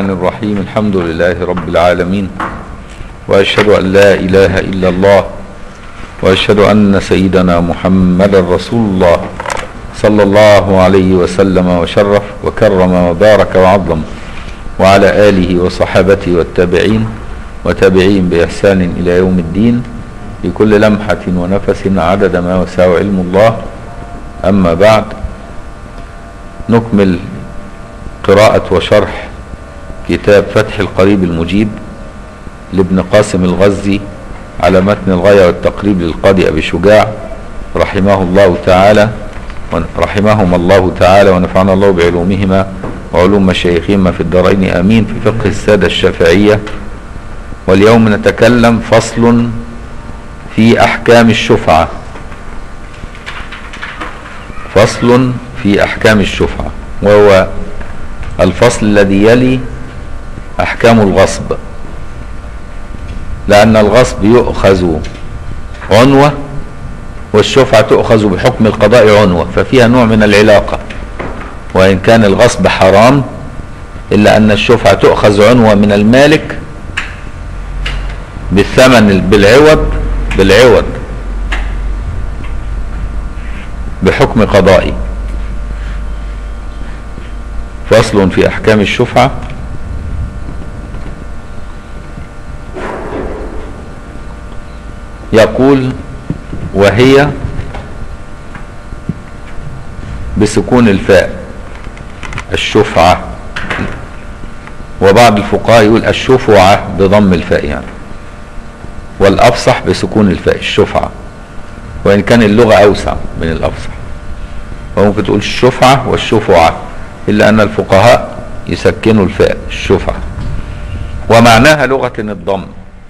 الرحمن الرحيم الحمد لله رب العالمين وأشهد أن لا إله إلا الله وأشهد أن سيدنا محمد رسول الله صلى الله عليه وسلم وشرف وكرم وبارك وعظم وعلى آله وصحابته والتابعين وتابعين بإحسان إلى يوم الدين بكل لمحة ونفس عدد ما وسع علم الله أما بعد نكمل قراءة وشرح كتاب فتح القريب المجيب لابن قاسم الغزي على متن الغاية والتقريب للقاضي أبي شجاع رحمه الله تعالى رحمهما الله تعالى ونفعنا الله بعلومهما وعلوم مشايخهما في الدارين آمين في فقه السادة الشافعية واليوم نتكلم فصل في أحكام الشفعة فصل في أحكام الشفعة وهو الفصل الذي يلي أحكام الغصب لأن الغصب يؤخذ عنوة والشفعة تؤخذ بحكم القضاء عنوة ففيها نوع من العلاقة وإن كان الغصب حرام إلا أن الشفعة تؤخذ عنوة من المالك بالثمن بالعوض بالعوض بحكم قضائي فصل في أحكام الشفعة يقول وهي بسكون الفاء الشفعة وبعض الفقهاء يقول الشفعة بضم الفاء يعني والأفصح بسكون الفاء الشفعة وإن كان اللغة أوسع من الأفصح وممكن تقول الشفعة والشفعة إلا أن الفقهاء يسكنوا الفاء الشفعة ومعناها لغة الضم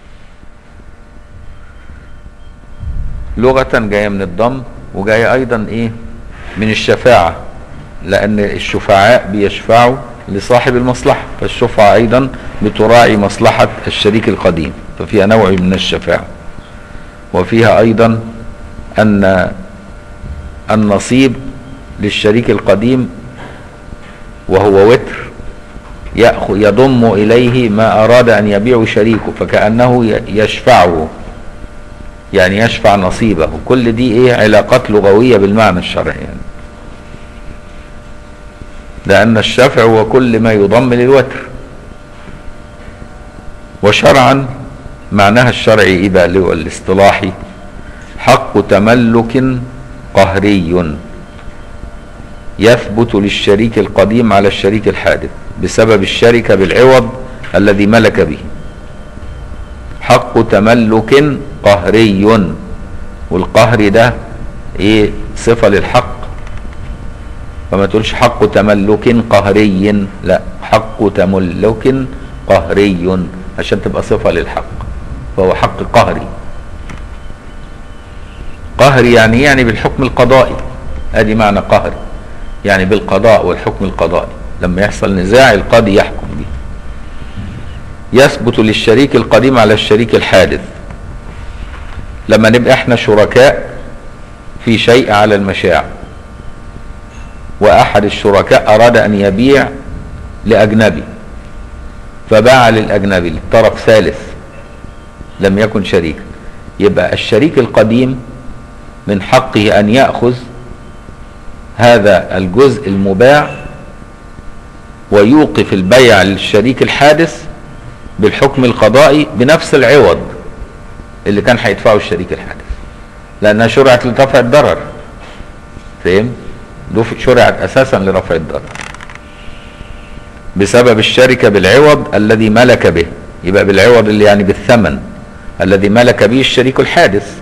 لغة جاية من الضم وجاية أيضا إيه من الشفاعة لأن الشفعاء بيشفعوا لصاحب المصلحة فالشفعة أيضا بتراعي مصلحة الشريك القديم ففيها نوع من الشفاعة وفيها أيضا أن النصيب للشريك القديم وهو وتر يأخذ يضم إليه ما أراد أن يبيع شريكه فكأنه يشفعه يعني يشفع نصيبه كل دي ايه علاقات لغوية بالمعنى الشرعي يعني لأن الشفع هو كل ما يضم للوتر وشرعا معناها الشرعي ايه بقى اللي هو الاصطلاحي حق تملك قهري يثبت للشريك القديم على الشريك الحادث بسبب الشركة بالعوض الذي ملك به حق تملك قهري والقهر ده ايه صفة للحق فما تقولش حق تملك قهري لا حق تملك قهري عشان تبقى صفة للحق فهو حق قهري قهري يعني يعني بالحكم القضائي ادي معنى قهري يعني بالقضاء والحكم القضائي لما يحصل نزاع القاضي يحكم به يثبت للشريك القديم على الشريك الحادث لما نبقى احنا شركاء في شيء على المشاع واحد الشركاء اراد ان يبيع لاجنبي فباع للاجنبي لطرف ثالث لم يكن شريكا يبقى الشريك القديم من حقه ان ياخذ هذا الجزء المباع ويوقف البيع للشريك الحادث بالحكم القضائي بنفس العوض اللي كان هيدفعه الشريك الحادث لانها شرعت لرفع الضرر فهم شرعت اساسا لرفع الضرر بسبب الشركه بالعوض الذي ملك به يبقى بالعوض اللي يعني بالثمن الذي ملك به الشريك الحادث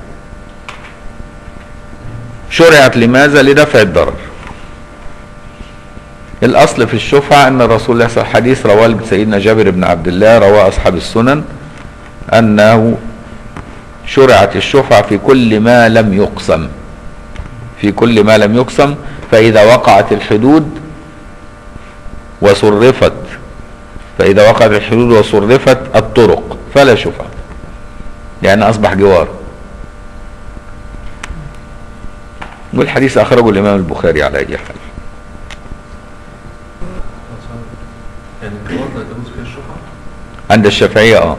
شرعت لماذا لدفع الضرر الاصل في الشفعه ان الرسول الله صلى الله عليه وسلم حديث رواه سيدنا جابر بن عبد الله رواه اصحاب السنن انه شرعت الشفعة في كل ما لم يقسم في كل ما لم يقسم فإذا وقعت الحدود وصرفت فإذا وقعت الحدود وصرفت الطرق فلا شفعة لأن أصبح جوار والحديث أخرجه الإمام البخاري على أي حال يعني الجوار ده يجوز فيها الشفعة عند الشافعية اه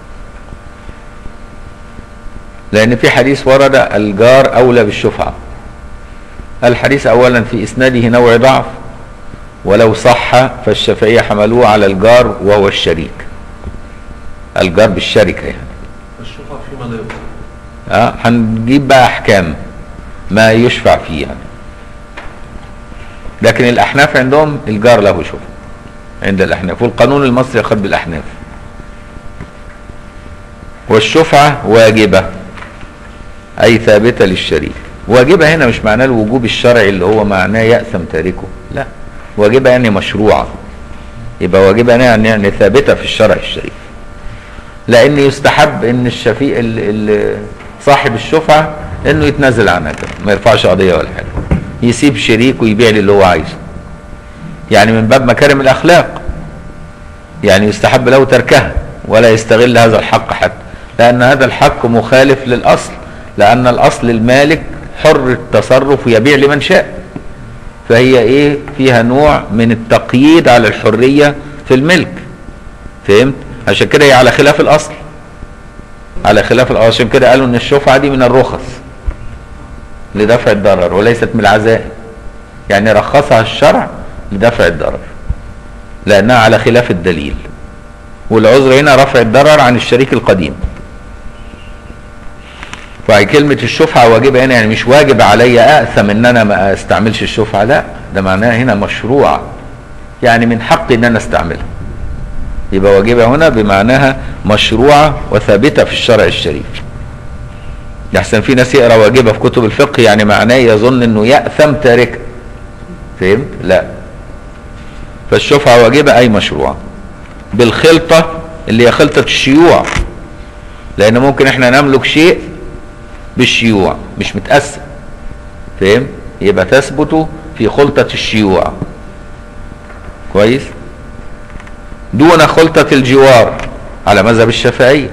لأن في حديث ورد الجار أولى بالشفعة الحديث أولا في إسناده نوع ضعف ولو صح فالشافعية حملوه على الجار وهو الشريك الجار بالشركة يعني الشفعة فيما لا يقصد اه هنجيب بقى أحكام ما يشفع فيه يعني لكن الأحناف عندهم الجار له شفعة عند الأحناف والقانون المصري أخذ بالأحناف والشفعة واجبة أي ثابتة للشريك واجبة هنا مش معناه الوجوب الشرعي اللي هو معناه يأثم تاركه لا واجبة يعني مشروعة يبقى واجبة يعني, يعني ثابتة في الشرع الشريف لأن يستحب إن الشفيع ال- ال- صاحب الشفعة إنه يتنازل عنها كده ما يرفعش قضية ولا حاجة يسيب شريك ويبيع لي اللي هو عايزه يعني من باب مكارم الأخلاق يعني يستحب له تركها ولا يستغل هذا الحق حتى لأن هذا الحق مخالف للأصل لأن الأصل المالك حر التصرف ويبيع لمن شاء فهي إيه فيها نوع من التقييد على الحرية في الملك فهمت عشان كده هي على خلاف الأصل على خلاف الأصل عشان كده قالوا إن الشفعة دي من الرخص لدفع الضرر وليست من العزائم يعني رخصها الشرع لدفع الضرر لأنها على خلاف الدليل والعذر هنا رفع الضرر عن الشريك القديم فكلمة الشفعة واجبة هنا يعني مش واجب علي أأثم إن أنا ما أستعملش الشفعة لا ده معناها هنا مشروع يعني من حقي إن أنا أستعملها يبقى واجبة هنا بمعناها مشروعة وثابتة في الشرع الشريف يحسن في ناس يقرا واجبة في كتب الفقه يعني معناه يظن إنه يأثم تاركها فهمت؟ لا فالشفعة واجبة أي مشروعة بالخلطة اللي هي خلطة الشيوع لأن ممكن احنا نملك شيء بالشيوع مش متقسم فاهم يبقى تثبت في خلطة الشيوع كويس دون خلطة الجوار على مذهب الشافعية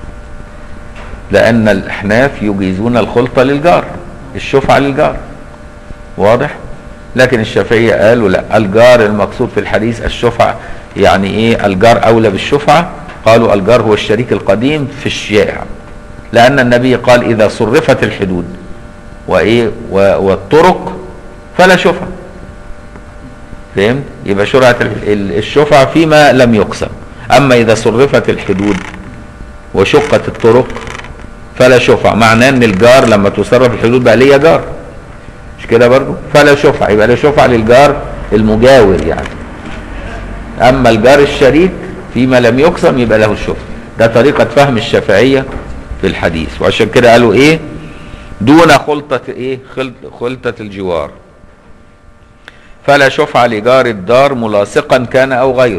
لأن الأحناف يجيزون الخلطة للجار الشفعة للجار واضح لكن الشافعية قالوا لا الجار المقصود في الحديث الشفعة يعني ايه الجار أولى بالشفعة قالوا الجار هو الشريك القديم في الشائع لأن النبي قال إذا صرفت الحدود وإيه و- والطرق فلا شفعة فهمت؟ يبقى شرعة ال- ال- الشفعة فيما لم يقسم أما إذا صرفت الحدود وشقت الطرق فلا شفعة معناه أن الجار لما تصرف الحدود بقى ليه جار مش كده برضو فلا شفعة يبقى لا شفعة للجار المجاور يعني أما الجار الشريك فيما لم يقسم يبقى له الشفعة ده طريقة فهم الشافعية في الحديث وعشان كده قالوا ايه دون خلطة ايه خلط- خلطة الجوار فلا شفعة لجار الدار ملاصقا كان او غيره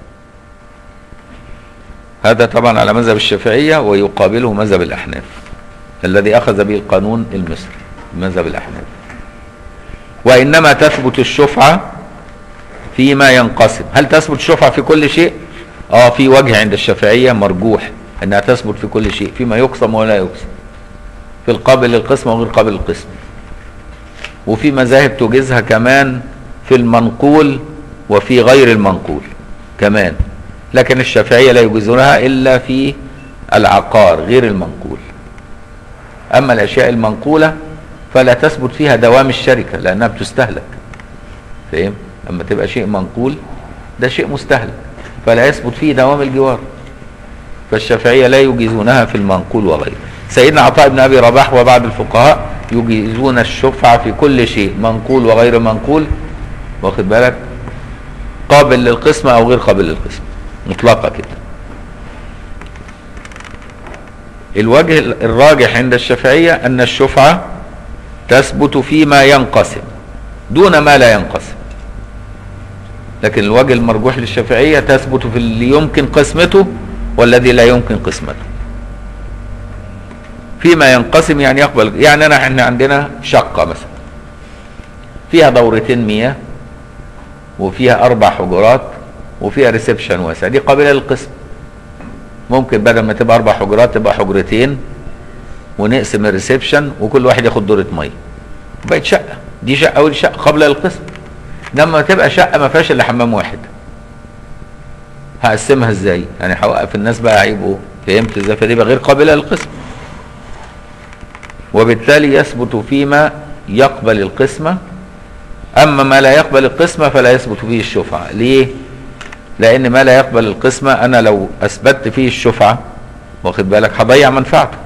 هذا طبعا على مذهب الشافعية ويقابله مذهب الأحناف الذي أخذ به القانون المصري مذهب الأحناف وإنما تثبت الشفعة فيما ينقسم هل تثبت الشفعة في كل شيء اه في وجه عند الشافعية مرجوح انها تثبت في كل شيء فيما يقسم ولا يقسم في القابل للقسم وغير قابل للقسم وفي مذاهب تجيزها كمان في المنقول وفي غير المنقول كمان لكن الشافعية لا يجيزونها إلا في العقار غير المنقول أما الأشياء المنقولة فلا تثبت فيها دوام الشركة لأنها بتستهلك فاهم أما تبقى شيء منقول ده شيء مستهلك فلا يثبت فيه دوام الجوار فالشافعية لا يجيزونها في المنقول وغيره سيدنا عطاء بن أبي رباح وبعض الفقهاء يجيزون الشفعة في كل شيء منقول وغير منقول واخد بالك قابل للقسمة أو غير قابل للقسمة مطلقة كده الوجه الراجح عند الشافعية أن الشفعة تثبت فيما ينقسم دون ما لا ينقسم لكن الوجه المرجوح للشافعية تثبت في اللي يمكن قسمته والذي لا يمكن قسمته فيما ينقسم يعني يقبل يعني أنا احنا عندنا شقة مثلا فيها دورتين مياه وفيها أربع حجرات وفيها ريسبشن واسع دي قابلة للقسم ممكن بدل ما تبقى أربع حجرات تبقى حجرتين ونقسم الريسبشن وكل واحد ياخد دورة مية بقت شقة دي شقة ودي شقة قابلة للقسم لما تبقى شقة ما فيهاش إلا حمام واحد هقسمها ازاي يعني هوقف الناس بقى هيبقوا فهمت ازاي فدي بقى غير قابله للقسم وبالتالي يثبت فيما يقبل القسمه اما ما لا يقبل القسمه فلا يثبت فيه الشفعه ليه لان ما لا يقبل القسمه انا لو اثبتت فيه الشفعه واخد بالك هضيع منفعته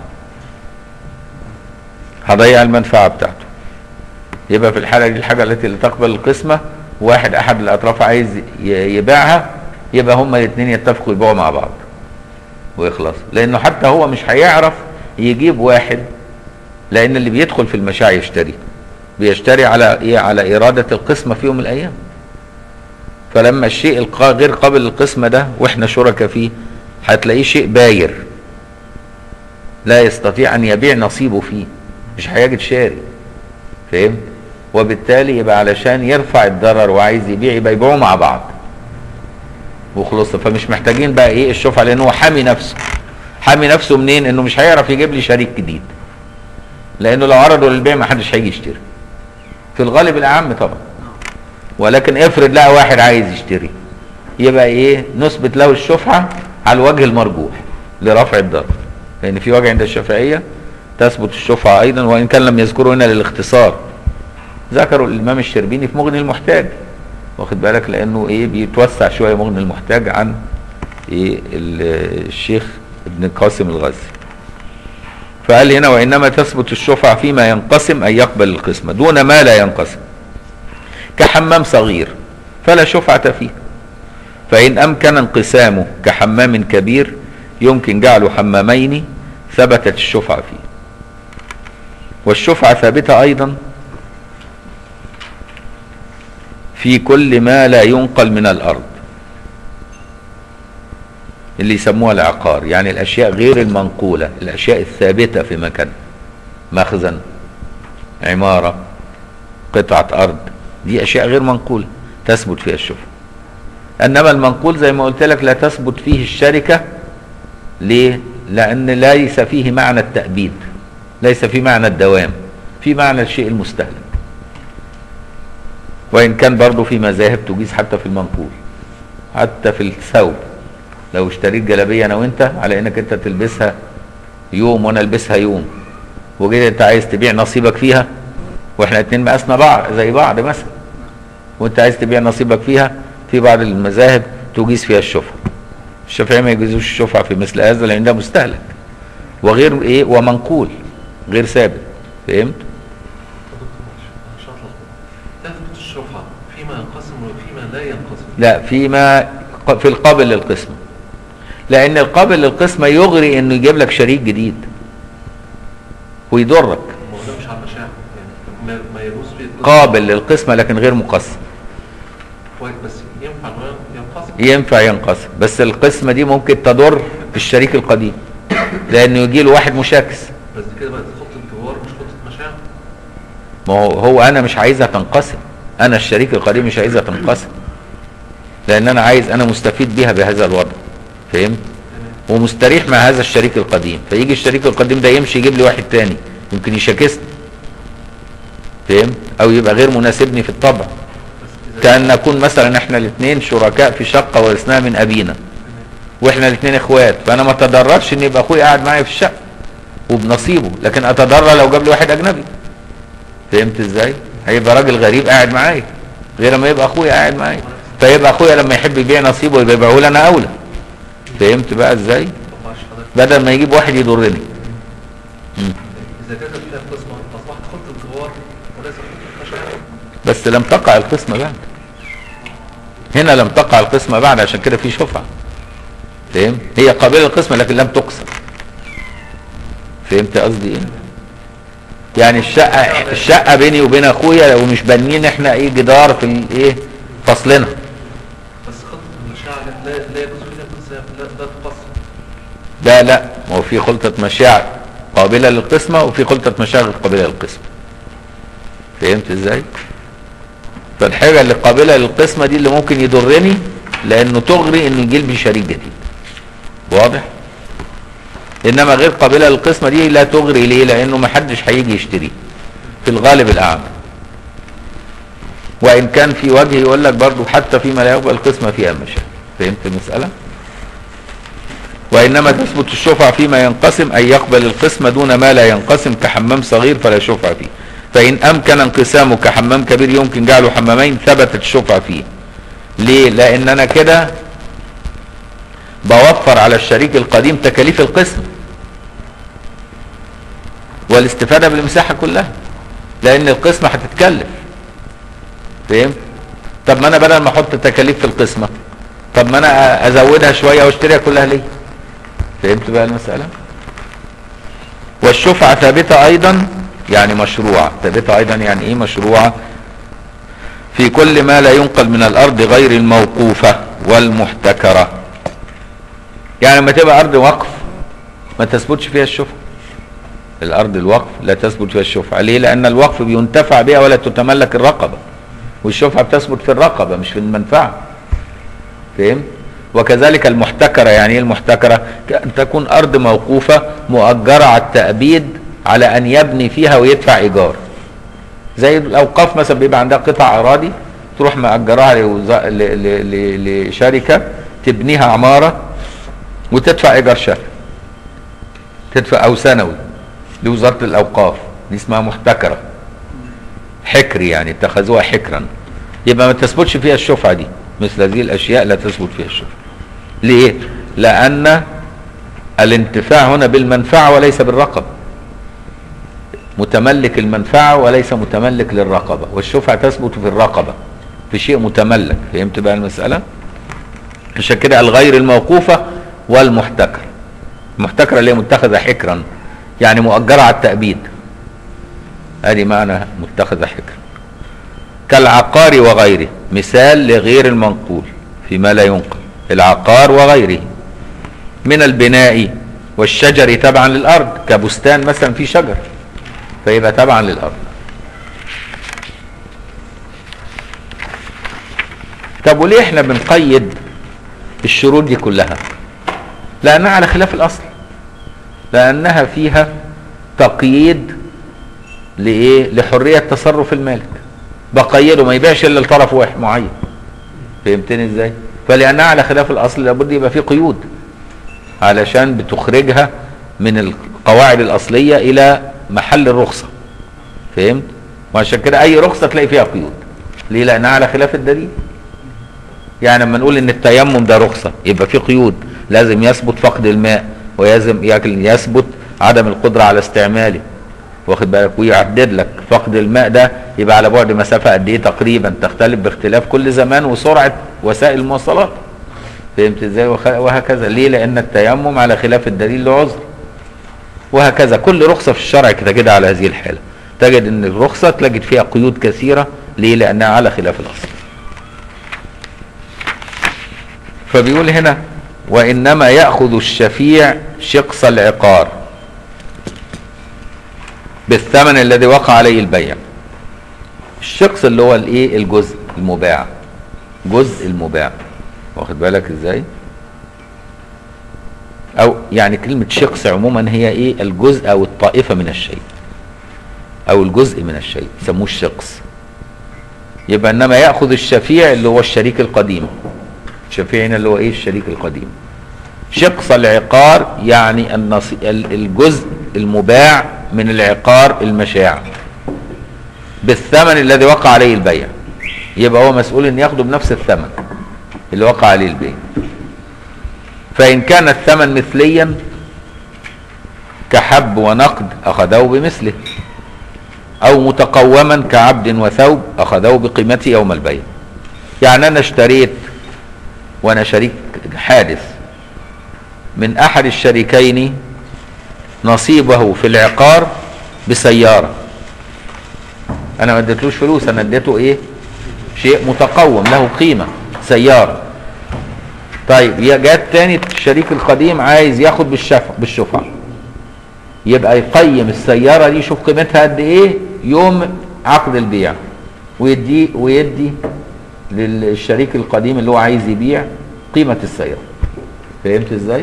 هضيع المنفعه بتاعته يبقى في الحاله دي الحاجه التي لا تقبل القسمه واحد احد الاطراف عايز ي- يبيعها يبقى هما الاثنين يتفقوا يبيعوا مع بعض ويخلص لانه حتى هو مش هيعرف يجيب واحد لان اللي بيدخل في المشاع يشتري بيشتري على ايه على اراده القسمه في يوم من الايام فلما الشيء القا- غير قابل للقسمه ده واحنا شركاء فيه هتلاقيه شيء باير لا يستطيع ان يبيع نصيبه فيه مش هيجد شاري فهمت وبالتالي يبقى علشان يرفع الضرر وعايز يبيع يبقى يبيعوا مع بعض وخلصنا فمش محتاجين بقى ايه الشفعه لان هو حامي نفسه حامي نفسه منين انه مش هيعرف يجيب لي شريك جديد لانه لو عرضوا للبيع ما حدش هيجي يشتري في الغالب الاعم طبعا ولكن افرض لقى واحد عايز يشتري يبقى ايه نثبت له الشفعه على الوجه المرجوح لرفع الضرر لان في وجه عند الشافعيه تثبت الشفعه ايضا وان كان لم يذكروا هنا للاختصار ذكروا الامام الشربيني في مغني المحتاج واخد بالك لانه ايه بيتوسع شويه مغني المحتاج عن ايه ال- الشيخ ابن القاسم الغزي فقال هنا وانما تثبت الشفعه فيما ينقسم اي يقبل القسمه دون ما لا ينقسم كحمام صغير فلا شفعه فيه فان امكن انقسامه كحمام كبير يمكن جعله حمامين ثبتت الشفعه فيه والشفعه ثابته ايضا في كل ما لا ينقل من الارض اللي يسموها العقار يعني الاشياء غير المنقوله الاشياء الثابته في مكان مخزن عماره قطعه ارض دي اشياء غير منقوله تثبت فيها الشفعه انما المنقول زي ما قلت لك لا تثبت فيه الشركه ليه لان ليس فيه معنى التأبيد ليس فيه معنى الدوام في معنى الشيء المستهلك وان كان برضه في مذاهب تجيز حتى في المنقول حتى في الثوب لو اشتريت جلابيه انا وانت على انك انت تلبسها يوم وانا البسها يوم وجيت انت عايز تبيع نصيبك فيها واحنا اتنين مقاسنا بعض زي بعض مثلا وانت عايز تبيع نصيبك فيها في بعض المذاهب تجيز فيها الشفعه الشافعيه ما يجيزوش الشفعه في مثل هذا لان ده مستهلك وغير ايه ومنقول غير ثابت فهمت مش هطلع تثبت الشفعة فيما ينقسم وفيما لا ينقسم لا فيما في القابل للقسمة لأن القابل للقسمة يغري إنه يجيب لك شريك جديد ويضرك ما هو ده مش على المشاعر يعني ما, ما يجوز فيه القسم. قابل للقسمة لكن غير مقسم كويس بس ينفع انه ينقسم ينفع ينقسم بس القسمة دي ممكن تضر بالشريك القديم لأنه يجي له واحد مشاكس بس دي كده بقت خطة جوار مش خطة مشاعر ما هو هو أنا مش عايزها تنقسم أنا الشريك القديم مش عايزها تنقسم لأن أنا عايز أنا مستفيد بيها بهذا الوضع فهمت؟ تمام ومستريح مع هذا الشريك القديم فيجي الشريك القديم ده يمشي يجيب لي واحد تاني يمكن يشاكسني فهمت او يبقى غير مناسبني في الطبع بس اذا كان نكون مثلا احنا الاثنين شركاء في شقه ورثناها من ابينا واحنا الاثنين اخوات فانا ما اتضررش ان يبقى اخويا قاعد معايا في الشقه وبنصيبه لكن اتضرر لو جاب لي واحد اجنبي فهمت ازاي هيبقى راجل غريب قاعد معايا غير ما يبقى اخويا قاعد معايا فيبقى اخويا لما يحب يبيع نصيبه يبقى يبيعه لي انا اولى فهمت بقى ازاي طبعاش حضرتك بدل ما يجيب واحد يضرني اذا جازت فيها القسمة اصبحت خطة جوار وليس خطة مشاعر بس لم تقع القسمة بعد هنا لم تقع القسمة بعد عشان كده في شفعة فهم هي قابلة للقسمة لكن لم تقسم فهمت قصدي ايه يعني الشقة الشقة بيني وبين اخويا لو مش بانيين احنا ايه جدار في الايه فصلنا بس خطة المشاعر لا لا يجوز فيها القسم لا لا تقسم لا لا ما هو في خلطة مشاعر قابلة للقسمة وفي خلطة مشاعر غير قابلة للقسمة فهمت ازاي فالحاجة اللي قابلة للقسمة دي اللي ممكن يضرني لانه تغري انه يجيب لي شريك جديد واضح انما غير قابلة للقسمة دي لا تغري ليه لانه ما حدش هيجي يشتري في الغالب الاعمى وان كان في وجه يقول لك برضو حتى فيما لا يقبل القسمة فيها مشاعر فهمت المسألة وإنما تثبت الشفعة فيما ينقسم أي يقبل القسمة دون ما لا ينقسم كحمام صغير فلا شفعة فيه فإن أمكن انقسامه كحمام كبير يمكن جعله حمامين ثبتت الشفعة فيه ليه؟ لأن أنا كده بوفر على الشريك القديم تكاليف القسم والاستفادة بالمساحة كلها لأن القسمة هتتكلف فهمت؟ طب ما أنا بدل ما أحط تكاليف في القسمة طب ما أنا أزودها شوية وأشتريها كلها ليه؟ فهمت بقى المسألة؟ والشفعة ثابتة أيضا يعني مشروعة ثابتة أيضا يعني إيه مشروعة في كل ما لا ينقل من الأرض غير الموقوفة والمحتكرة يعني لما تبقى أرض وقف ما تثبتش فيها الشفعة الأرض الوقف لا تثبت فيها الشفعة ليه؟ لأن الوقف بينتفع بها ولا تتملك الرقبة والشفعة بتثبت في الرقبة مش في المنفعة فهمت؟ وكذلك المحتكرة يعني ايه المحتكرة أن تكون أرض موقوفة مؤجرة على التأبيد على أن يبني فيها ويدفع إيجار زي الأوقاف مثلا بيبقى عندها قطع أراضي تروح مأجراها لوز- ل- ل- ل- لشركة تبنيها عمارة وتدفع إيجار شهري تدفع أو سنوي لوزارة الأوقاف دي اسمها محتكرة حكر يعني اتخذوها حكرا يبقى ما تثبتش فيها الشفعة دي مثل هذه الأشياء لا تثبت فيها الشفعة ليه؟ لأن الانتفاع هنا بالمنفعة وليس بالرقبة متملك المنفعة وليس متملك للرقبة والشفعة تثبت في الرقبة في شيء متملك فهمت بقى المسألة عشان كده الغير الموقوفة والمحتكر المحتكرة اللي هي متخذة حكرا يعني مؤجرة على التأبيد ادي معنى متخذة حكرا كالعقار وغيره مثال لغير المنقول فيما لا ينقل العقار وغيره من البناء والشجر تبعا للأرض كبستان مثلا في شجر فيبقى تبعا للأرض طب وليه احنا بنقيد الشروط دي كلها لأنها على خلاف الأصل لأنها فيها تقييد لإيه لحرية تصرف المالك بقيده ما يبيعش إلا لطرف واحد معين فهمتني ازاي فلأنها على خلاف الأصل لابد يبقى فيه قيود علشان بتخرجها من القواعد الأصلية إلى محل الرخصة فهمت وعشان كده أي رخصة تلاقي فيها قيود ليه لأنها على خلاف الدليل يعني لما نقول ان التيمم ده رخصة يبقى في قيود لازم يثبت فقد الماء ويلزم يثبت عدم القدرة على استعماله واخد بالك ويعدد لك فقد الماء ده يبقى على بعد مسافة قد ايه تقريبا تختلف باختلاف كل زمان وسرعة وسائل المواصلات فهمت ازاي وخ- وهكذا ليه لان التيمم على خلاف الدليل له عذر وهكذا كل رخصة في الشرع كده كده على هذه الحالة تجد ان الرخصة تجد فيها قيود كثيرة ليه لانها على خلاف الاصل فبيقول هنا وانما ياخذ الشفيع شقص العقار بالثمن الذي وقع عليه البيع الشقص اللي هو الايه الجزء المباع جزء المباع واخد بالك ازاي او يعني كلمة شقص عموما هي ايه الجزء او الطائفة من الشيء او الجزء من الشيء يسموه الشقص يبقى انما ياخذ الشفيع اللي هو الشريك القديم الشفيع هنا اللي هو ايه الشريك القديم شقص العقار يعني النص... ال- الجزء المباع من العقار المشاع بالثمن الذي وقع عليه البيع يبقى هو مسؤول ان ياخده بنفس الثمن اللي وقع عليه البيع فان كان الثمن مثليا كحب ونقد اخذه بمثله او متقوما كعبد وثوب اخذه بقيمته يوم البيع يعني انا اشتريت وانا شريك حادث من احد الشريكين نصيبه في العقار بسيارة انا ما اديتلوش فلوس انا اديته ايه شيء متقوم له قيمة سيارة طيب يا جات تاني الشريك القديم عايز ياخد بالشفع بالشفعة يبقى يقيم السيارة دي يشوف قيمتها قد ايه يوم عقد البيع ويدي ويدي للشريك القديم اللي هو عايز يبيع قيمة السيارة فهمت ازاي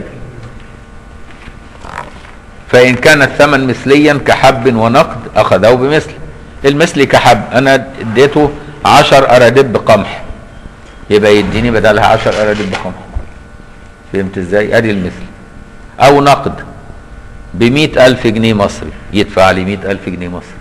فإن كان الثمن مثليا كحب ونقد أخذه بمثل المثل كحب أنا اديته عشر أرادب قمح يبقى يديني بدلها عشر أرادب قمح فهمت ازاي ادي المثل او نقد بمئة الف جنيه مصري يدفع لي مئة الف جنيه مصري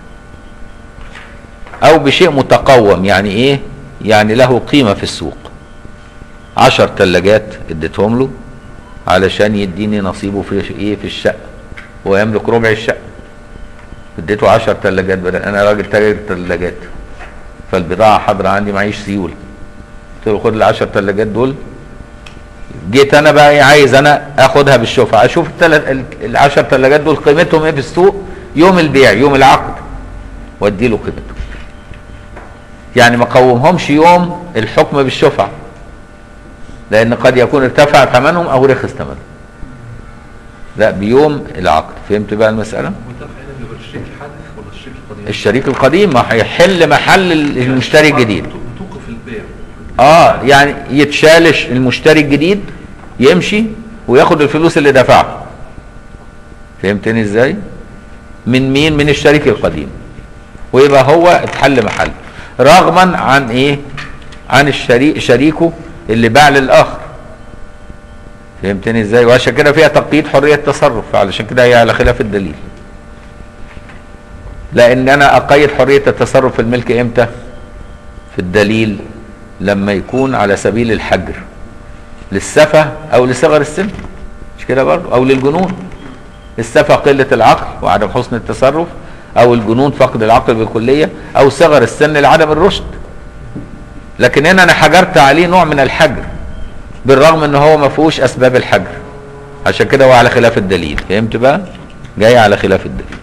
او بشيء متقوم يعني ايه يعني له قيمة في السوق عشر تلاجات اديتهم له علشان يديني نصيبه في ايه في الشقة هو يملك ربع الشقة اديته عشر تلاجات بدل انا راجل تاجر تلاجات فالبضاعة حاضرة عندي معيش سيولة قلت له خد العشر تلاجات دول جيت انا بقى ايه عايز انا اخدها بالشفعة اشوف التلات ال- العشر تلاجات دول قيمتهم ايه في السوق يوم البيع يوم العقد وادي له قيمتهم يعني ما قومهمش يوم الحكم بالشفعة لان قد يكون ارتفع ثمنهم او رخص ثمنهم لا بيوم العقد فهمت بقى المسألة والدفع هنا بيبقى الشريك الحادث ولا الشريك القديم؟ الشريك القديم ما هيحل محل المشتري الجديد بتوقف البيع اه يعني يتشالش المشتري الجديد يمشي وياخد الفلوس اللي دفعها فهمتني ازاي من مين من الشريك القديم ويبقى هو اتحل محل رغما عن ايه عن الشريك شريكه اللي باع للاخر فهمتني ازاي وعشان كده فيها تقييد حريه تصرف علشان كده هي على خلاف الدليل لان انا اقيد حريه التصرف في الملك امتى في الدليل لما يكون على سبيل الحجر للسفه او لصغر السن مش كده برضه او للجنون السفه قله العقل وعدم حسن التصرف او الجنون فقد العقل بالكليه او صغر السن لعدم الرشد لكن هنا انا حجرت عليه نوع من الحجر بالرغم ان هو ما فيهوش اسباب الحجر عشان كده هو على خلاف الدليل فهمت بقى جاي على خلاف الدليل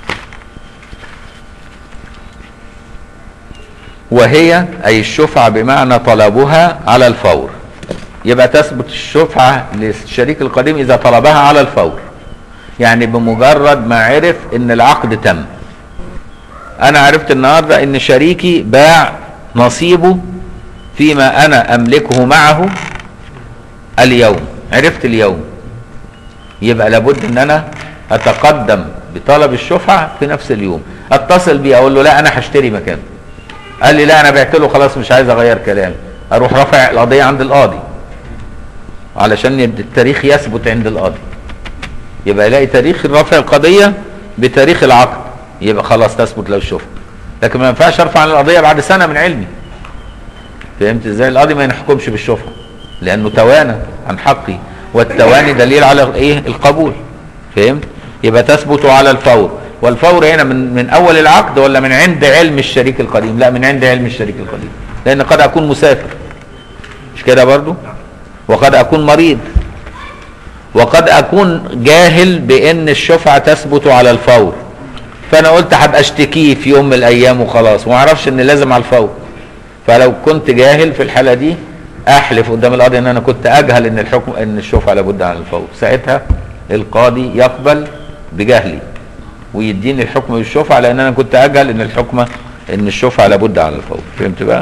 وهي أي الشفعة بمعنى طلبها على الفور يبقى تثبت الشفعة للشريك القديم إذا طلبها على الفور يعني بمجرد ما عرف إن العقد تم أنا عرفت النهاردة إن شريكي باع نصيبه فيما أنا أملكه معه اليوم عرفت اليوم يبقى لابد إن أنا أتقدم بطلب الشفعة في نفس اليوم أتصل بيه أقول له لا أنا هشتري مكانه قال لي لا انا بعت له خلاص مش عايز اغير كلامي اروح رافع القضيه عند القاضي علشان التاريخ يثبت عند القاضي يبقى يلاقي تاريخ رفع القضيه بتاريخ العقد يبقى خلاص تثبت له الشفعه لكن ما ينفعش ارفع عن القضيه بعد سنه من علمي فهمت ازاي القاضي ما يحكمش بالشفعه لانه توانى عن حقي والتواني دليل على ايه القبول فهمت يبقى تثبت على الفور والفور هنا من من اول العقد ولا من عند علم الشريك القديم لا من عند علم الشريك القديم لان قد اكون مسافر مش كده برضو وقد اكون مريض وقد اكون جاهل بان الشفعه تثبت على الفور فانا قلت هبقى اشتكيه في يوم من الايام وخلاص وما اعرفش ان لازم على الفور فلو كنت جاهل في الحاله دي احلف قدام القاضي ان انا كنت اجهل ان الحكم ان الشفعه لابد عن الفور ساعتها القاضي يقبل بجهلي ويديني الحكم بالشفعه لان انا كنت اجهل ان الحكم ان الشفعه لابد عن الفور فهمت بقى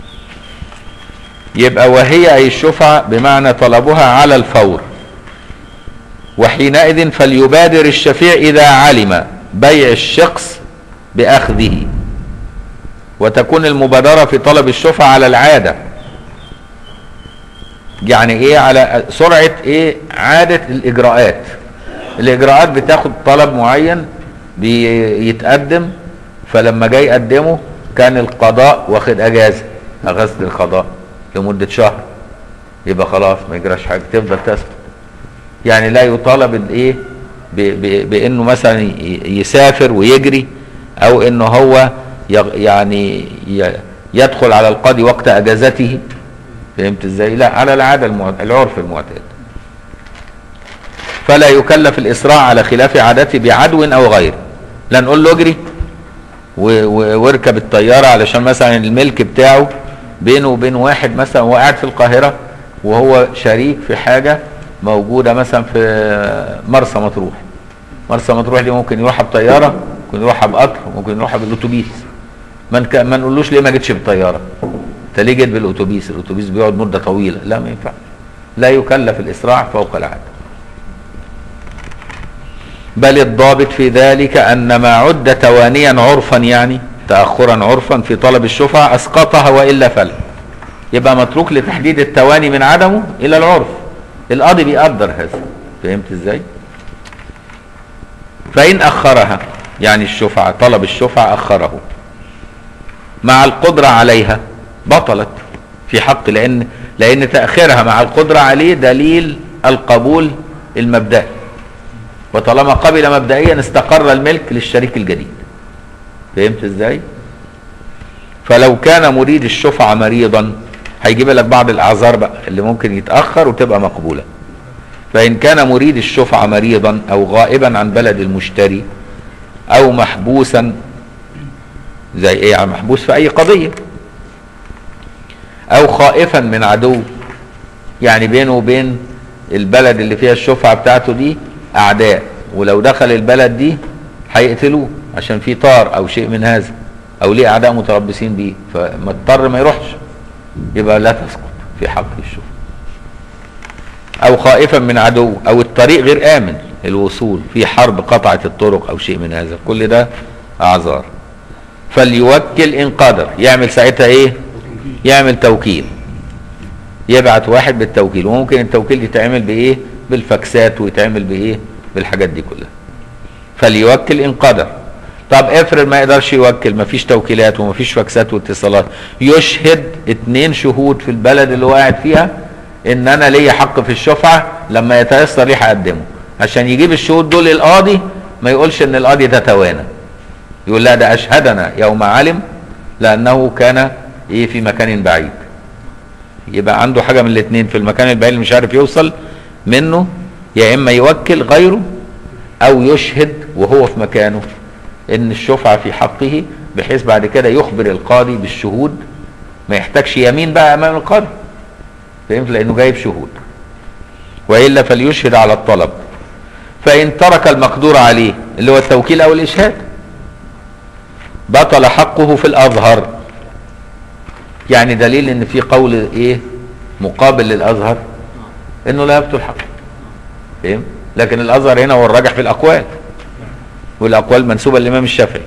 يبقى وهي اي الشفعه بمعنى طلبها على الفور وحينئذ فليبادر الشفيع اذا علم بيع الشخص باخذه وتكون المبادره في طلب الشفعه على العاده يعني ايه على سرعه ايه عاده الاجراءات الاجراءات بتاخد طلب معين بيتقدم فلما جاي يقدمه كان القضاء واخد اجازه اجازه القضاء لمده شهر يبقى خلاص ما يجراش حاجه تفضل تثبت يعني لا يطالب الايه ب- ب- بانه مثلا ي- يسافر ويجري او انه هو يغ- يعني ي- يدخل على القاضي وقت اجازته فهمت ازاي لا على العاده المعت... العرف المعتاد فلا يكلف الاسراع على خلاف عادته بعدو او غيره لا نقول له اجري و- و- واركب الطياره علشان مثلا الملك بتاعه بينه وبين واحد مثلا هو قاعد في القاهره وهو شريك في حاجه موجوده مثلا في مرسى مطروح مرسى مطروح دي ممكن يروحها بطياره ممكن يروحها بقطر ممكن يروحها بالاتوبيس ما نك- ما نقولوش ليه ما جيتش بالطياره انت ليه جيت بالاتوبيس الاتوبيس بيقعد مده طويله لا ما ينفعش لا يكلف الاسراع فوق العاده بل الضابط في ذلك ان ما عد توانيا عرفا يعني تاخرا عرفا في طلب الشفعه اسقطها والا فلا يبقى متروك لتحديد التواني من عدمه الى العرف القاضي بيقدر هذا فهمت ازاي فإن أخرها يعني الشفعة طلب الشفعة أخره مع القدرة عليها بطلت في حق لأن لأن تأخيرها مع القدرة عليه دليل القبول المبدئي وطالما قبل مبدئيا استقر الملك للشريك الجديد فهمت ازاي فلو كان مريد الشفعة مريضا هيجيب لك بعض الاعذار بقى اللي ممكن يتأخر وتبقى مقبولة فإن كان مريد الشفعة مريضا أو غائبا عن بلد المشتري أو محبوسا زي إيه يعني محبوس في أي قضية أو خائفا من عدو يعني بينه وبين البلد اللي فيها الشفعة بتاعته دي أعداء ولو دخل البلد دي هيقتلوه عشان في طار أو شيء من هذا أو ليه أعداء متربصين بيه فما اضطر ما يروحش يبقى لا تسقط في حق الشفعة او خائفا من عدو او الطريق غير امن الوصول في حرب قطعت الطرق او شيء من هذا كل ده اعذار فليوكل ان قدر يعمل ساعتها ايه يعمل توكيل يبعت واحد بالتوكيل وممكن التوكيل يتعمل بايه بالفاكسات ويتعمل بايه بالحاجات دي كلها فليوكل ان قدر طب افرض ما يقدرش يوكل مفيش توكيلات ومفيش فاكسات واتصالات يشهد اتنين شهود في البلد اللي هو قاعد فيها ان انا ليا حق في الشفعه لما يتيسر لي هقدمه عشان يجيب الشهود دول القاضي ما يقولش ان القاضي ده توانى يقول لا ده اشهدنا يوم علم لانه كان ايه في مكان بعيد يبقى عنده حاجه من الاثنين في المكان البعيد اللي مش عارف يوصل منه يا اما يوكل غيره او يشهد وهو في مكانه ان الشفعه في حقه بحيث بعد كده يخبر القاضي بالشهود ما يحتاجش يمين بقى امام القاضي فهمت لانه جايب شهود والا فليشهد على الطلب فان ترك المقدور عليه اللي هو التوكيل او الاشهاد بطل حقه في الاظهر يعني دليل ان في قول ايه مقابل للازهر انه لا يبطل حقه فهم لكن الازهر هنا هو الراجح في الاقوال والاقوال منسوبه للامام الشافعي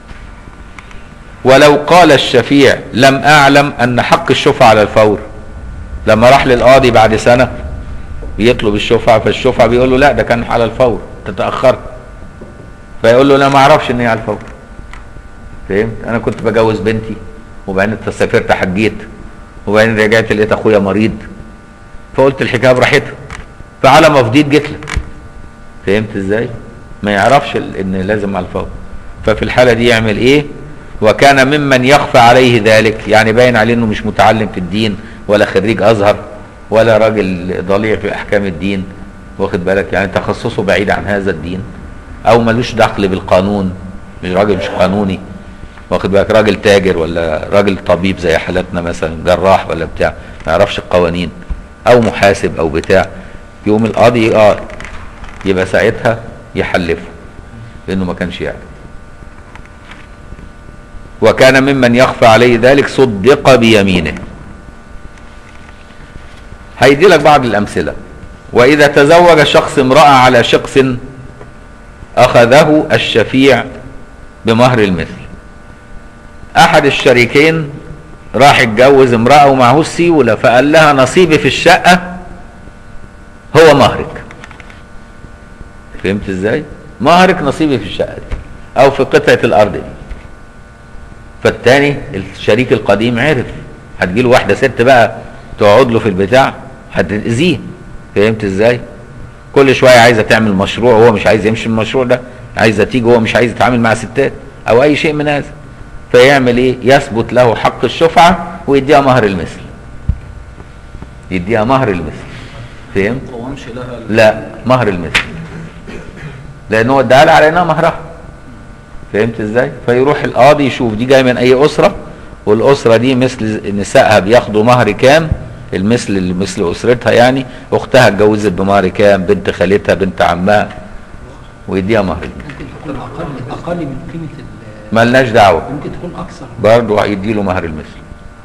ولو قال الشفيع لم اعلم ان حق الشفعه على الفور لما راح للقاضي بعد سنه بيطلب الشفعه فالشفعه بيقول له لا ده كان على الفور تتاخرت فيقول له انا ما اعرفش ان هي على الفور فهمت انا كنت بجوز بنتي وبعدين سافرت حجيت وبعدين رجعت لقيت اخويا مريض فقلت الحكايه براحتها فعلى ما فضيت جيت لك فهمت ازاي ما يعرفش ال- ان لازم على الفور ففي الحاله دي يعمل ايه وكان ممن يخفى عليه ذلك يعني باين عليه انه مش متعلم في الدين ولا خريج ازهر ولا راجل ضليع في احكام الدين واخد بالك يعني تخصصه بعيد عن هذا الدين او ملوش دخل بالقانون مش راجل مش قانوني واخد بالك راجل تاجر ولا راجل طبيب زي حالتنا مثلا جراح ولا بتاع ما يعرفش القوانين او محاسب او بتاع يوم القاضي اه يبقى ساعتها يحلفه لانه ما كانش يعرف وكان ممن يخفى عليه ذلك صدق بيمينه هيدي لك بعض الامثله واذا تزوج شخص امراه على شخص اخذه الشفيع بمهر المثل احد الشريكين راح يتجوز امراه ومعهوش سيوله فقال لها نصيبي في الشقه هو مهرك فهمت ازاي مهرك نصيبي في الشقه دي او في قطعه الارض دي فالتاني الشريك القديم عرف هتجيله واحده ست بقى تقعد له في البتاع هتأذيه فهمت ازاي كل شويه عايزه تعمل مشروع وهو مش عايز يمشي المشروع ده عايزه تيجي وهو مش عايز يتعامل مع ستات او اي شيء من هذا فيعمل ايه يثبت له حق الشفعه ويديها مهر المثل يديها مهر المثل فهمت قوامش لها لا مهر المثل لان هو اداها لها على انها مهرها فهمت ازاي فيروح القاضي يشوف دي جايه من اي اسره والاسره دي مثل نسائها بياخدوا مهر كام المثل اللي مثل اسرتها يعني اختها اتجوزت بمهر كام بنت خالتها بنت عمها ويديها مهر المثل ممكن تكون اقل اقل من قيمه ال- ملناش دعوه ممكن تكون اكثر برضه هيديله مهر المثل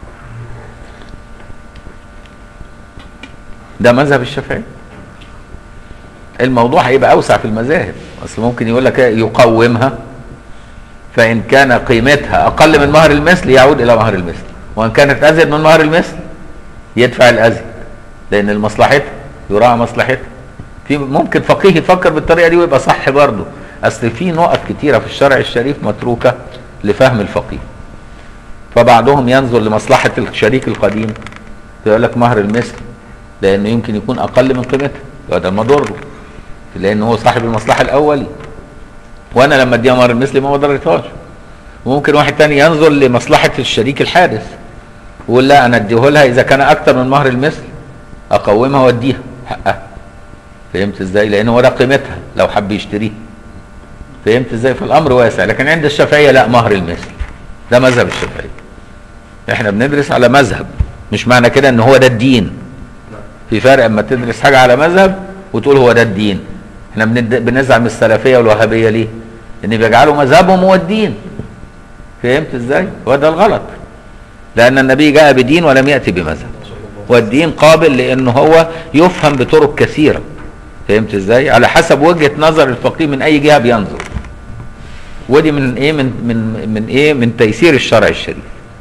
ده مذهب الشافعي الموضوع هيبقى اوسع في المذاهب اصل ممكن يقول لك إيه؟ يقومها فان كان قيمتها اقل من مهر المثل يعود الى مهر المثل وان كانت ازيد من مهر المثل يدفع الازيد لان المصلحتها يراعى مصلحتها في ممكن فقيه يفكر بالطريقه دي ويبقى صح برضه اصل في نقط كتيره في الشرع الشريف متروكه لفهم الفقيه فبعضهم ينظر لمصلحه الشريك القديم فيقول لك مهر المثل لانه يمكن يكون اقل من قيمتها وهذا المضر لان هو صاحب المصلحه الاولي وانا لما اديها مهر المثل ما ضررتهاش وممكن واحد تاني ينظر لمصلحه الشريك الحادث ويقول لا انا اديه لها اذا كان اكتر من مهر المثل اقومها واديها حقها فهمت ازاي لان هو ده قيمتها لو حب يشتريها فهمت ازاي فالامر واسع لكن عند الشافعيه لا مهر المثل ده مذهب الشافعيه احنا بندرس على مذهب مش معنى كده ان هو ده الدين في فرق اما تدرس حاجه على مذهب وتقول هو ده الدين احنا بند- بنزعم السلفيه والوهابيه ليه ان بيجعلوا مذهبهم هو الدين فهمت ازاي هو ده الغلط لان النبي جاء بدين ولم ياتي بمذهب والدين قابل لان هو يفهم بطرق كثيره فهمت ازاي على حسب وجهه نظر الفقيه من اي جهه بينظر ودي من ايه من من من ايه من تيسير الشرع الشريف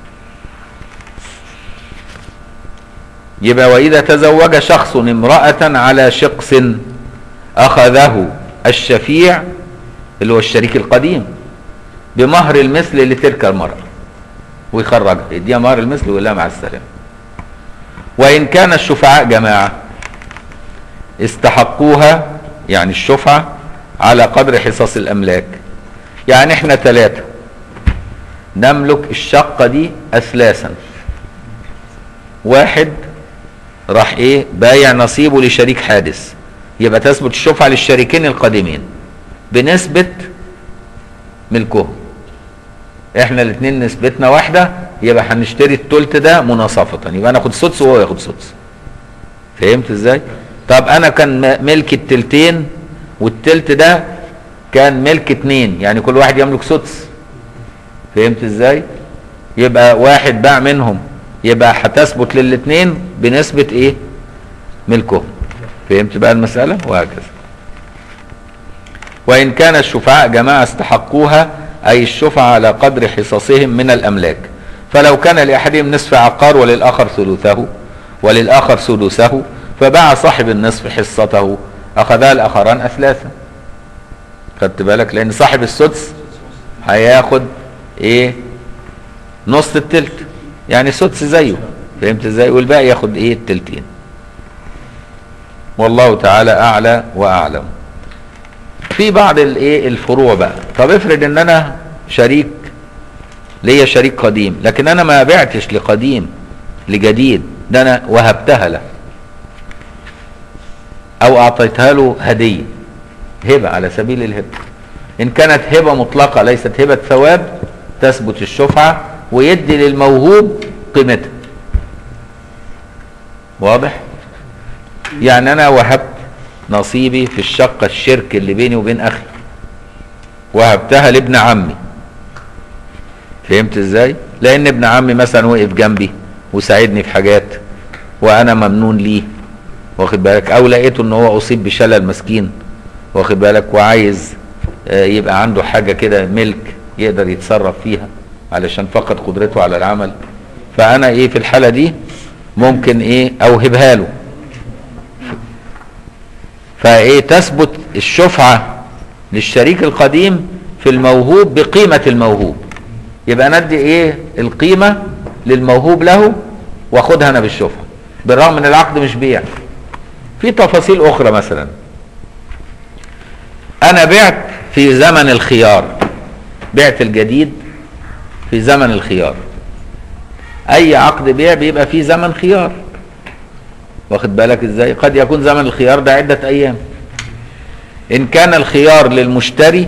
يبقى واذا تزوج شخص امراه على شقص اخذه الشفيع اللي هو الشريك القديم بمهر المثل لتلك المراه ويخرجها يديها مهر المثل ويقول لها مع السلامه وإن كان الشفعاء جماعة استحقوها يعني الشفعة على قدر حصص الأملاك يعني احنا ثلاثة نملك الشقة دي أثلاثا واحد راح ايه بايع نصيبه لشريك حادث يبقى تثبت الشفعة للشريكين القادمين بنسبة ملكهم احنا الاثنين نسبتنا واحده يبقى هنشتري التلت ده مناصفه يبقى انا اخد سدس وهو ياخد سدس فهمت ازاي طب انا كان م- ملك التلتين والتلت ده كان ملك اتنين يعني كل واحد يملك سدس فهمت ازاي يبقى واحد باع منهم يبقى هتثبت للاثنين بنسبه ايه ملكهم فهمت بقى المساله وهكذا وإن كان الشفعاء جماعة استحقوها أي الشفعة على قدر حصصهم من الأملاك فلو كان لأحدهم نصف عقار وللآخر ثلثه وللآخر سدسه فباع صاحب النصف حصته أخذها الآخران أثلاثا خدت بالك لأن صاحب السدس هياخد إيه نص التلت يعني سدس زيه فهمت ازاي والباقي ياخد ايه التلتين والله تعالى اعلى واعلم في بعض الايه الفروع بقى طب افرض ان انا شريك ليا شريك قديم لكن انا ما بعتش لقديم لجديد ده انا وهبتها له او اعطيتها له هديه هبه على سبيل الهبه ان كانت هبه مطلقه ليست هبه ثواب تثبت الشفعه ويدي للموهوب قيمتها واضح يعني انا وهبت نصيبي في الشقة الشرك اللي بيني وبين أخي وهبتها لابن عمي فهمت ازاي لان ابن عمي مثلا وقف جنبي وساعدني في حاجات وانا ممنون ليه واخد بالك او لقيته ان هو اصيب بشلل مسكين واخد بالك وعايز آه، يبقى عنده حاجة كده ملك يقدر يتصرف فيها علشان فقد قدرته على العمل فانا ايه في الحالة دي ممكن ايه اوهبها له فايه تثبت الشفعة للشريك القديم في الموهوب بقيمة الموهوب يبقى ندي ايه القيمة للموهوب له واخدها انا بالشفعة بالرغم ان العقد مش بيع في تفاصيل اخرى مثلا انا بعت في زمن الخيار بعت الجديد في زمن الخيار اي عقد بيع بيبقى فيه زمن خيار واخد بالك ازاي قد يكون زمن الخيار ده عدة ايام ان كان الخيار للمشتري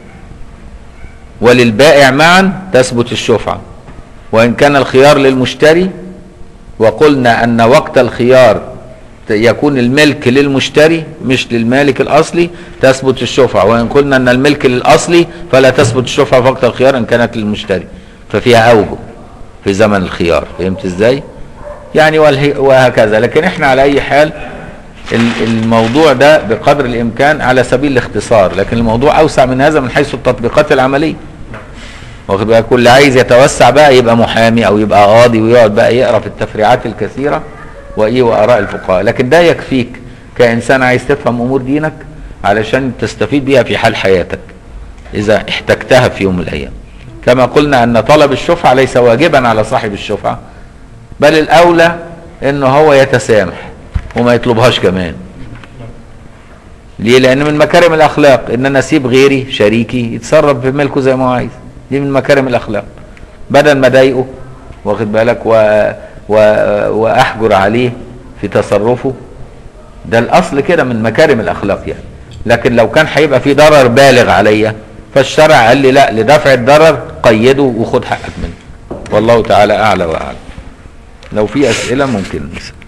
وللبائع معا تثبت الشفعة وان كان الخيار للمشتري وقلنا ان وقت الخيار يكون الملك للمشتري مش للمالك الاصلي تثبت الشفعة وان قلنا ان الملك للاصلي فلا تثبت الشفعة في وقت الخيار ان كانت للمشتري ففيها اوجه في زمن الخيار فهمت ازاي يعني والهي- وهكذا لكن احنا على اي حال ال- الموضوع ده بقدر الامكان على سبيل الاختصار لكن الموضوع اوسع من هذا من حيث التطبيقات العمليه واخد بالك كل عايز يتوسع بقى يبقى محامي او يبقى قاضي ويقعد بقى يقرا في التفريعات الكثيره وايه واراء الفقهاء لكن ده يكفيك كإنسان عايز تفهم أمور دينك علشان تستفيد بيها في حال حياتك إذا احتجتها في يوم من الأيام كما قلنا أن طلب الشفعة ليس واجبا على صاحب الشفعة بل الأولى أنه هو يتسامح وما يطلبهاش كمان ليه لأن من مكارم الأخلاق إن أنا أسيب غيري شريكي يتصرف في ملكه زي ما هو عايز دي من مكارم الأخلاق بدل ما أضايقه واخد بالك و... و... وأحجر عليه في تصرفه ده الأصل كده من مكارم الأخلاق يعني لكن لو كان هيبقى في ضرر بالغ عليا فالشرع قال لي لا لدفع الضرر قيده وخد حقك منه والله تعالى أعلى وأعلم لو في أسئلة ممكن نسأل